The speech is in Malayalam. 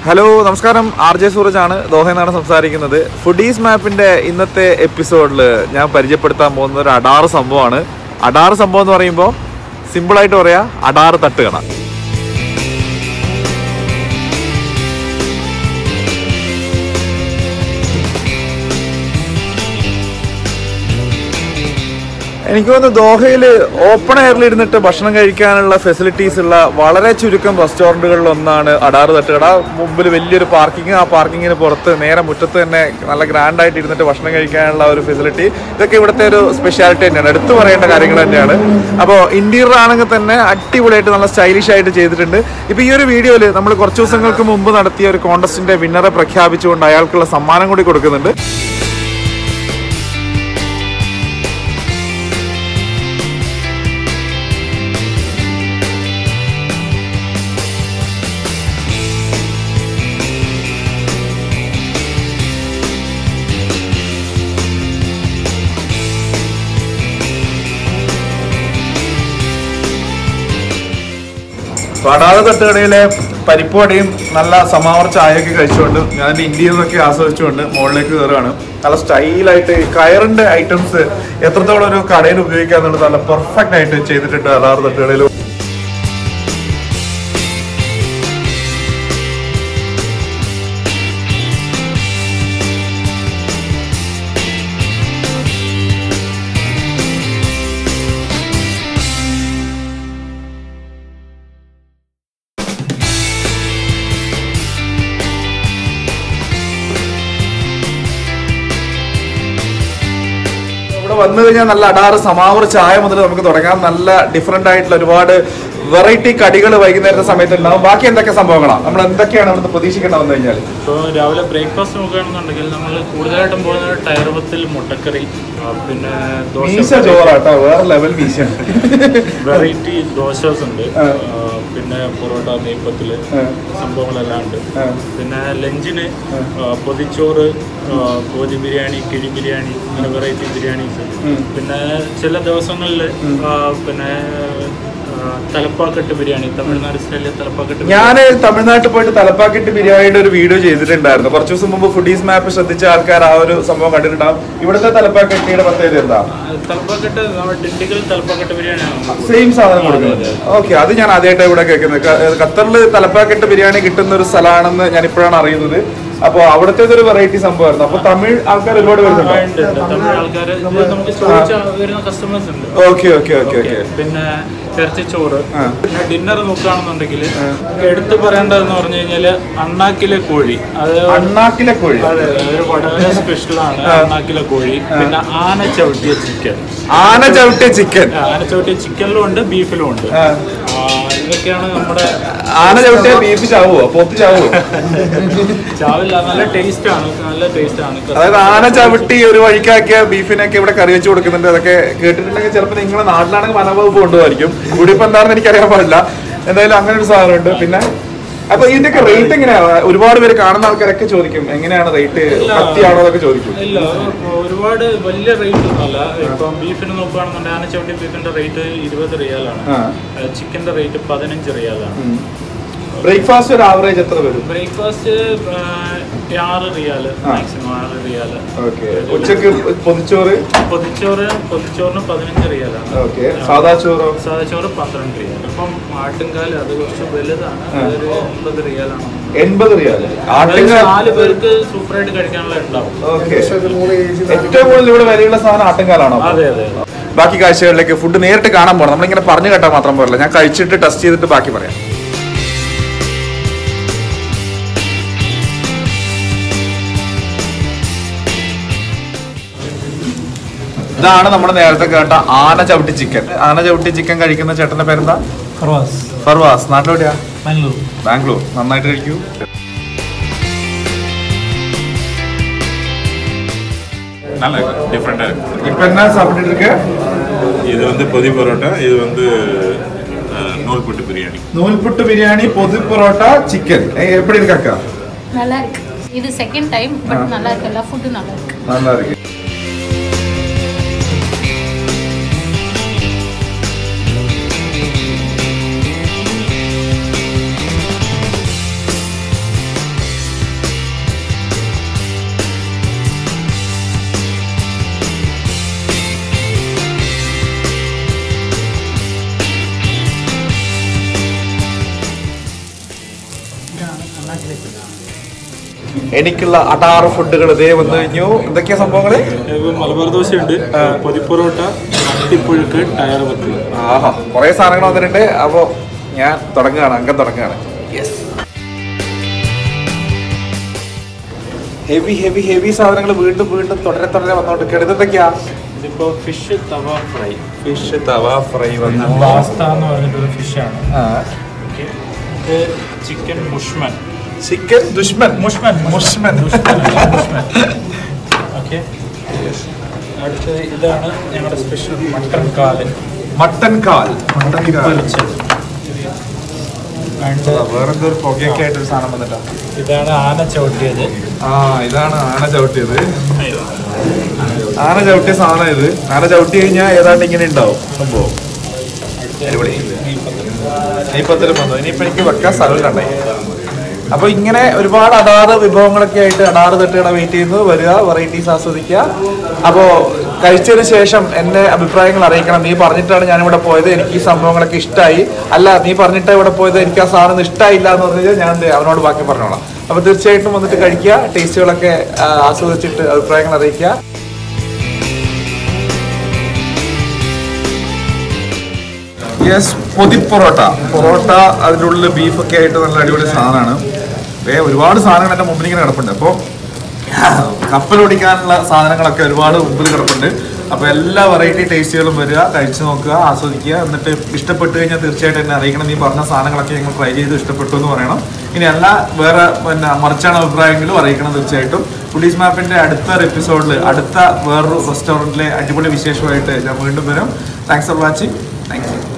ഹലോ നമസ്കാരം ആർ ജെ സൂരജ് ആണ് ദോഹയിൽ നിന്നാണ് സംസാരിക്കുന്നത് ഫുഡീസ് മാപ്പിന്റെ ഇന്നത്തെ എപ്പിസോഡിൽ ഞാൻ പരിചയപ്പെടുത്താൻ പോകുന്ന ഒരു അടാറ് സംഭവമാണ് അടാറ് സംഭവം എന്ന് പറയുമ്പോൾ സിമ്പിളായിട്ട് പറയാ അടാറ് തട്ടുകട എനിക്ക് തോന്നുന്നു ദോഹയിൽ ഓപ്പൺ എയറിൽ ഇരുന്നിട്ട് ഭക്ഷണം കഴിക്കാനുള്ള ഫെസിലിറ്റീസ് ഉള്ള വളരെ ചുരുക്കം റെസ്റ്റോറൻറ്റുകളിൽ ഒന്നാണ് അടാറ് തട്ടുകട മുമ്പിൽ വലിയൊരു പാർക്കിംഗ് ആ പാർക്കിങ്ങിന് പുറത്ത് നേരെ മുറ്റത്ത് തന്നെ നല്ല ഗ്രാൻഡ് ആയിട്ട് ഇരുന്നിട്ട് ഭക്ഷണം കഴിക്കാനുള്ള ഒരു ഫെസിലിറ്റി ഇതൊക്കെ ഇവിടുത്തെ ഒരു സ്പെഷ്യാലിറ്റി തന്നെയാണ് എടുത്തു പറയേണ്ട കാര്യങ്ങൾ തന്നെയാണ് അപ്പോൾ ഇന്റീരിയർ ആണെങ്കിൽ തന്നെ അടിപൊളിയായിട്ട് നല്ല സ്റ്റൈലിഷ് ആയിട്ട് ചെയ്തിട്ടുണ്ട് ഇപ്പോൾ ഈ ഒരു വീഡിയോയിൽ നമ്മൾ കുറച്ച് ദിവസങ്ങൾക്ക് മുമ്പ് നടത്തിയ ഒരു കോണ്ടസ്റ്റിന്റെ വിന്നറെ പ്രഖ്യാപിച്ചുകൊണ്ട് അയാൾക്കുള്ള സമ്മാനം കൂടി കൊടുക്കുന്നുണ്ട് വടാത തട്ടുകടയിലെ പരിപ്പുവടയും നല്ല സമാവർ ചായയൊക്കെ കഴിച്ചുകൊണ്ട് ഞാൻ എൻ്റെ ഇന്ത്യയിൽ നിന്നൊക്കെ ആസ്വദിച്ചുകൊണ്ട് മുകളിലേക്ക് കയറുകയാണ് നല്ല സ്റ്റൈലായിട്ട് കയറിന്റെ ഐറ്റംസ് എത്രത്തോളം ഒരു കടയിൽ ഉപയോഗിക്കാന്നുള്ളത് നല്ല പെർഫെക്റ്റ് ആയിട്ട് ചെയ്തിട്ടുണ്ട് അടാറ് തട്ടുകടയിൽ ഇവിടെ വന്നു കഴിഞ്ഞാൽ നല്ല അടാറ് സമാവർ ചായ മുതൽ നമുക്ക് തുടങ്ങാം നല്ല ഡിഫറെന്റ് ആയിട്ടുള്ള ഒരുപാട് വെറൈറ്റി കടികൾ വൈകുന്നേരത്തെ സമയത്ത് ഉണ്ടാവും ബാക്കി എന്തൊക്കെ സംഭവങ്ങളാണ് നമ്മൾ എന്തൊക്കെയാണ് ഇവിടുന്ന് പ്രതീക്ഷിക്കേണ്ടത് വന്നു കഴിഞ്ഞാൽ ഇപ്പോൾ രാവിലെ ബ്രേക്ക്ഫാസ്റ്റ് നോക്കുകയാണെന്നുണ്ടെങ്കിൽ നമ്മൾ കൂടുതലായിട്ടും പോകുന്നത് ടയർവത്തിൽ മുട്ടക്കറി ആ, പിന്നെ മീശ ദോശ ചോറാട്ടോ വേറെ ലെവൽ മീശയാണ് വെറൈറ്റി ദോശസ് ഉണ്ട് ആ. ആ, പിന്നെ പൊറോട്ട നെയ്പ്പത്തില് ആ. സംഭവങ്ങളെല്ലാം ഉണ്ട് ആ. പിന്നെ ലഞ്ചിന് ആ, പൊതിച്ചോറ് ആ, കോഴി ബിരിയാണി കിഴി ബിരിയാണി അങ്ങനെ വെറൈറ്റി ബിരിയാണീസ് ഉം. പിന്നെ ചില ദിവസങ്ങളിൽ പിന്നെ ആ, തലപ്പാക്കെട്ട് ബിരിയാണി തമിഴ്നാട് സ്റ്റൈലിലെ തലപ്പാക്കെട്ട് ഞാൻ തമിഴ്നാട്ടിൽ പോയിട്ട് തലപ്പാക്കെട്ട് ബിരിയാണിയുടെ ഒരു വീഡിയോ ചെയ്തിട്ടുണ്ടായിരുന്നു കുറച്ച് ദിവസം മുമ്പ് ഫുഡീസ് മാപ്പ് ശ്രദ്ധിച്ച ആൾക്കാർ ആ ഒരു സംഭവം കണ്ടിട്ടുണ്ടാവും ഇവിടുത്തെ തലപ്പാക്കെട്ടിയുടെ പ്രത്യേകത എന്താ തലപ്പാക്കെട്ട് നമ്മുടെ ഡിണ്ടിഗൽ തലപ്പാക്കെട്ട് ബിരിയാണിയാണ് സെയിം സാധനം കൊടുക്കുന്നത് ഓക്കെ അത് ഞാൻ ആദ്യമായിട്ട് ഇവിടെ കേൾക്കുന്നത് ക- ഖത്തറിൽ തലപ്പാക്കെട്ട് ബിരിയാണി കിട്ടുന്ന ഒരു സ്ഥലമാണെന്ന് ഞാൻ ഇപ്പോഴാണ് അറിയുന്നത് അപ്പോൾ അവിടുത്തെ ഒരു വെറൈറ്റി സംഭവമായിരുന്നു അപ്പോൾ തമിഴ് ആൾക്കാർ ഒരുപാട് ആ, വരുന്നുണ്ടോ ഉണ്ട്, ഉണ്ട്. തമിഴ് ആൾക്കാര് ഇത് നമുക്ക് ചോദിച്ച വരുന്ന കസ്റ്റമേഴ്സ് ഉണ്ട് ഓക്കെ ഓക്കെ ഓക്കെ ഓക്കെ പിന്നെ ഇറച്ചിച്ചോറ് ആ. പിന്നെ ഡിന്നർ നോക്കുകയാണെന്നുണ്ടെങ്കിൽ എടുത്തു പറയേണ്ടതെന്ന് പറഞ്ഞു കഴിഞ്ഞാല് അണ്ണാക്കിലെ കോഴി അത് അണ്ണാക്കിലെ കോഴി അതെ, ഒരു വളരെ സ്പെഷ്യലാണ് അണ്ണാക്കിലെ കോഴി പിന്നെ ആന ചവിട്ടിയ ചിക്കൻ ആന ചവിട്ടിയ ചിക്കൻ ആന ചവിട്ടിയ ചിക്കനിലും ഉണ്ട് ബീഫിലും ഉണ്ട് ആ, ഇതൊക്കെയാണ് നമ്മുടെ ആന ചവിട്ടിയ ബീഫ് ചാവുമോ പൊത്ത് ചാവുമോ ചാവില്ല നല്ല ടേസ്റ്റ് ആണ് നല്ല ടേസ്റ്റ് ആണ് അതായത് ആന ചവിട്ടി ഒരു വഴിക്കാക്കിയ ബീഫിനൊക്കെ ഇവിടെ കറി വെച്ച് കൊടുക്കുന്നുണ്ട് അതൊക്കെ കേട്ടിട്ടുണ്ടെങ്കിൽ ചിലപ്പോൾ നിങ്ങളെ നാട്ടിലാണെങ്കിൽ വനവകുപ്പ് കൊണ്ടുപോകായിരിക്കും ഇവിടെ ഇപ്പൊ എന്താണെന്ന് എനിക്കറിയാൻ പാടില്ല എന്തായാലും അങ്ങനെ ഒരു സാധനമുണ്ട് പിന്നെ അപ്പൊ ഇതിന്റെയൊക്കെ റേറ്റ് എങ്ങനെയാ ഒരുപാട് പേര് കാണുന്ന ആൾക്കാരൊക്കെ ചോദിക്കും എങ്ങനെയാണ് റേറ്റ് കത്തിയാണോ എന്നൊക്കെ ചോദിക്കും ഇല്ല ഒരുപാട് വലിയ റേറ്റ് ഒന്നുമല്ല ഇപ്പം ബീഫിന് നോക്കുകയാണെന്നുണ്ടെങ്കിൽ ആനച്ചവിട്ടി ബീഫിന്റെ റേറ്റ് ഇരുപത് റിയാലാണ് ആ ചിക്കന്റെ റേറ്റ് പതിനഞ്ച് റിയാലാണ് ബ്രേക്ക്ഫാസ്റ്റ് ഒരു ആവറേജ് എത്ര വരും ബ്രേക്ക്ഫാസ്റ്റ് ആറ് റിയാല് മാക്സിമം ആറ് റിയാല് ഓക്കെ ഉച്ചക്ക് പൊതിച്ചോറ് പൊതിച്ചോറ് പൊതിച്ചോറിന് പതിനഞ്ച് റിയാലാണ് ഓക്കെ സാദാ ചോറോ സാദാച്ചോറ് പന്ത്രണ്ട് റിയാൽ ഇപ്പം ആട്ടുംകാല് അത് കുറച്ച് വലുതാണ് അതൊരു എൺപത് റിയാലാണ് എൺപത് റിയാല് അതായത് ആട്ടിങ്ങ നാല് പേർക്ക് സൂപ്പറായിട്ട് കഴിക്കാനുള്ള ഉണ്ടാവും ഓക്കെ ഏറ്റവും കൂടുതൽ ഇവിടെ വിലയുള്ള സാധനം ആട്ടുംകാലാണോ അതെ അതെ അതെ ബാക്കി കാഴ്ചകളിലേക്ക് ഫുഡ് നേരിട്ട് കാണാൻ പോകണം നമ്മളിങ്ങനെ പറഞ്ഞു കേട്ടാൽ മാത്രം പോരല്ല ഞാൻ കഴിച്ചിട്ട് ടെസ്റ്റ് ചെയ്തിട്ട് ബാക്കി പറയാം ഇതാണ് നമ്മൾ നേരത്തെ കേട്ട ആന ചവിട്ടി ചിക്കൻ ആന ചവിട്ടി ചിക്കൻ കഴിക്കുന്ന ചേട്ടന്റെ പേരെന്താ ഫർവാസ് ഫർവാസ് നാട്ടിലെവിടെയാ ബാംഗ്ലൂർ ബാംഗ്ലൂർ നന്നായിട്ട് കഴിക്കൂ நல்ல டிஃப்ரெண்டாக இருக்கு ഇപ്പൊ എന്നാ சாப்பிட்டு இருக்கு இது வந்து பொதி பரோட்டா இது வந்து அஹ், நூல் புட்டு பிரியாணி நூல்புட்டு பிரியாணி பொது பரோட்டா சிக்கன் எப்படி இருக்கு அக்கா நல்லா இருக்கு இது செகண்ட் டைம் பட் நல்லா இருக்கு எல்லா ஃபுட்டும் நல்லா இருக்கு நல்லா இருக்கு എനിക്കുള്ള അടാറ് ഫുഡുകൾ ഇതേ വന്നു കഴിഞ്ഞു എന്തൊക്കെയാ സംഭവങ്ങള് ഇപ്പൊ മലബാർ ദോശയുണ്ട് പൊതിപ്പൊറോട്ട അട്ടിപ്പുഴുക്ക് ടയർ വെക്ക് ആഹാ കുറെ സാധനങ്ങൾ വന്നിട്ടുണ്ട് അപ്പോ ഞാൻ തുടങ്ങുകയാണ് അംഗം തുടങ്ങുകയാണ് യെസ് ഹെവി ഹെവി ഹെവി സാധനങ്ങൾ വീണ്ടും വീണ്ടും തുടരെ തുടരെ വന്നോണ്ടിരിക്കുകയാണ് ഇതെന്തൊക്കെയാ ഇതിപ്പോ fish tawa fry fish tawa fry വന്നു പാസ്ത എന്ന് പറഞ്ഞിട്ടൊരു ഫിഷാണ് ആ. ഇത് ചിക്കൻ മുഷ്മൻ ചിക്കൻ ദുഷ്മൻ മുഷ്മൻ മുഷ്മൻ ഓക്കെ അടുത്തത് ഇതാണ് ഞങ്ങളുടെ സ്പെഷ്യൽ മട്ടൺ കാല് മട്ടൻ കാൽ മട്ടൻ കാൽ പൊരിച്ചത് ആൻഡ് വേറെന്തോ ഒരു പുകയൊക്കെ ആയിട്ടൊരു സാധനം വന്നിട്ടാ ഇതാണ് ആന ചവിട്ടിയത് ആ ഇതാണ് ആന ചവിട്ടിയത് ആന ചവിട്ടിയ സാധനം ഇത് ആന ചവിട്ടി കഴിഞ്ഞാൽ ഏതാണ്ട് ഇങ്ങനെ ഉണ്ടാവും സംഭവം അടിപൊളി നെയ്പ്പത്തിലും വന്നു ഇനിയിപ്പോ എനിക്ക് വെക്കാൻ സ്ഥലം കണ്ടേ അപ്പൊ ഇങ്ങനെ ഒരുപാട് അടാറ് വിഭവങ്ങളൊക്കെ ആയിട്ട് അടാറ് തട്ടുകട വെയിറ്റ് ചെയ്യുന്നു വരിക വെറൈറ്റീസ് ആസ്വദിക്കുക അപ്പോ കഴിച്ചതിന് ശേഷം എന്നെ അഭിപ്രായങ്ങൾ അറിയിക്കണം നീ പറഞ്ഞിട്ടാണ് ഞാൻ ഇവിടെ പോയത് എനിക്ക് ഈ സംഭവങ്ങളൊക്കെ ഇഷ്ടമായി അല്ല നീ പറഞ്ഞിട്ടാണ് ഇവിടെ പോയത് എനിക്ക് ആ സാധനം ഇഷ്ടമായില്ല എന്ന് പറഞ്ഞു കഴിഞ്ഞാൽ ഞാൻ ദേ അവനോട് ബാക്കി പറഞ്ഞോളാം അപ്പൊ തീർച്ചയായിട്ടും വന്നിട്ട് കഴിക്കുക ടേസ്റ്റുകളൊക്കെ ആ, ആസ്വദിച്ചിട്ട് അഭിപ്രായങ്ങൾ അറിയിക്കുക യെസ് പൊതി പൊറോട്ട പൊറോട്ട അതിൻ്റെ ഉള്ളിൽ ബീഫൊക്കെ ആയിട്ട് നല്ല അടിപൊളി സാധനമാണ് വേ ഒരുപാട് സാധനങ്ങൾ എൻ്റെ മുമ്പിൽ ഇങ്ങനെ കിടപ്പുണ്ട് അപ്പോൾ കപ്പൽ ഓടിക്കാനുള്ള സാധനങ്ങളൊക്കെ ഒരുപാട് മുമ്പിൽ കിടപ്പുണ്ട് അപ്പോൾ എല്ലാ വെറൈറ്റി ടേസ്റ്റുകളും വരിക കഴിച്ചു നോക്കുക ആസ്വദിക്കുക എന്നിട്ട് ഇഷ്ടപ്പെട്ട് കഴിഞ്ഞാൽ തീർച്ചയായിട്ടും എന്നെ അറിയിക്കണം നീ പറഞ്ഞ സാധനങ്ങളൊക്കെ ഞങ്ങൾ ട്രൈ ചെയ്ത് ഇഷ്ടപ്പെട്ടു എന്ന് പറയണം ഇനി അല്ല വേറെ പിന്നെ മറിച്ചാണ് അഭിപ്രായമെങ്കിലും അറിയിക്കണം തീർച്ചയായിട്ടും പുലീസ് മാപ്പിന്റെ അടുത്ത എപ്പിസോഡിൽ അടുത്ത വേറൊരു റെസ്റ്റോറൻറ്റിലെ അടിപൊളി വിശേഷമായിട്ട് ഞാൻ വീണ്ടും വരും thanks for watching thank U